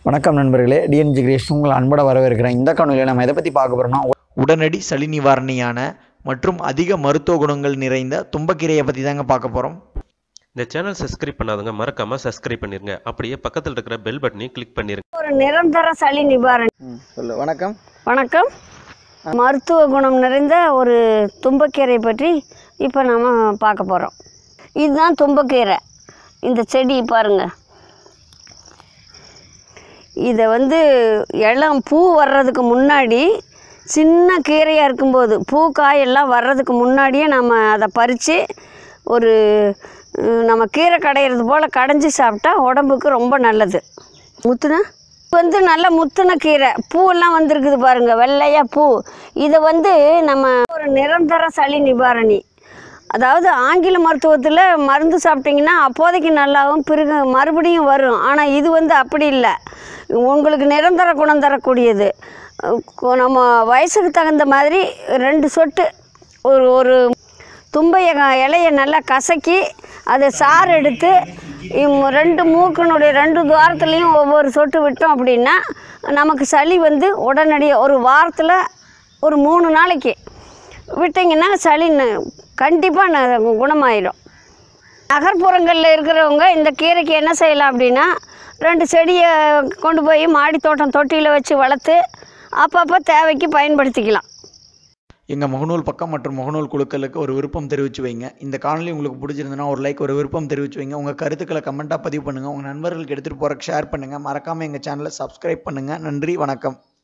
வணக்கம் நண்பர்களே TNG Grace உங்கள் அன்போட வரவேற்கிறேன் இந்த காணொலியில் நம்ம எதை பற்றி பார்க்க போகிறோம்னா உடனடி சளி நிவாரணியான மற்றும் அதிக மருத்துவ குணங்கள் நிறைந்த தும்பக்கீரையை பற்றி தாங்க பார்க்க போகிறோம் இந்த சேனல் சப்ஸ்கிரைப் பண்ணாதவங்க மறக்காம சப்ஸ்கிரைப் பண்ணிருங்க அப்படியே பக்கத்தில் இருக்கிற பெல் பட்டனையும் கிளிக் பண்ணிருங்க ஒரு நிரந்தர சளி நிவாரணி சொல்லு வணக்கம் வணக்கம் மருத்துவ குணம் நிறைந்த ஒரு தும்பக்கீரை பற்றி இப்போ நாம் பார்க்க போகிறோம் இதுதான் தும்பக்கீரை இந்த செடி பாருங்க இதை வந்து இளம் பூ வர்றதுக்கு முன்னாடி சின்ன கீரையாக இருக்கும்போது பூ காயெல்லாம் வர்றதுக்கு முன்னாடியே நம்ம அதை பறித்து ஒரு அஹ், நம்ம கீரை கடையிறது போல் கடைஞ்சி சாப்பிட்டா உடம்புக்கு ரொம்ப நல்லது முத்துனா இது வந்து நல்ல முத்துன கீரை பூவெல்லாம் வந்திருக்குது பாருங்க வெள்ளையா பூ இதை வந்து நம்ம ஒரு நிரந்தர சளி நிவாரணி அதாவது ஆங்கில மருத்துவத்தில் மருந்து சாப்பிட்டிங்கன்னா அப்போதைக்கு நல்லாவும் பிறகு மறுபடியும் வரும் ஆனால் இது வந்து அப்படி இல்லை உங்களுக்கு நிரந்தர குணம் தரக்கூடியது கு- நம்ம வயசுக்கு தகுந்த மாதிரி ரெண்டு சொட்டு ஒரு ஒரு தும்பைய க- இலைய நல்லா கசக்கி அதை சாறு எடுத்து இம் ரெண்டு மூக்கினுடைய ரெண்டு துவாரத்துலேயும் ஒவ்வொரு சொட்டு விட்டோம் அப்படின்னா நமக்கு சளி வந்து உடனடியாக ஒரு வாரத்தில் ஒரு மூணு நாளைக்கு விட்டிங்கன்னா சளி கண்டிப்பாக குணமாயிடும் நகர்ப்புறங்களில் இருக்கிறவங்க இந்த கீரைக்கு என்ன செய்யலாம் அப்படின்னா ரெண்டு செடியை கொண்டு போய் மாடி தோட்டம் தொட்டியில் வச்சு வளர்த்து அப்பப்போ தேவைக்கு பயன்படுத்திக்கலாம் எங்கள் முகநூல் பக்கம் மற்றும் முகநூல் குழுக்களுக்கு ஒரு விருப்பம் தெரிவித்து வைங்க இந்த காணொலி உங்களுக்கு பிடிச்சிருந்ததுன்னா ஒரு லைக் ஒரு விருப்பம் தெரிவித்து வைங்க உங்கள் கருத்துக்களை கமெண்ட்டாக பதிவு பண்ணுங்கள் உங்கள் நண்பர்களுக்கு எடுத்துகிட்டு போகிறக்கு ஷேர் பண்ணுங்கள் மறக்காமல் எங்கள் சேனலை சப்ஸ்கிரைப் பண்ணுங்கள் நன்றி வணக்கம்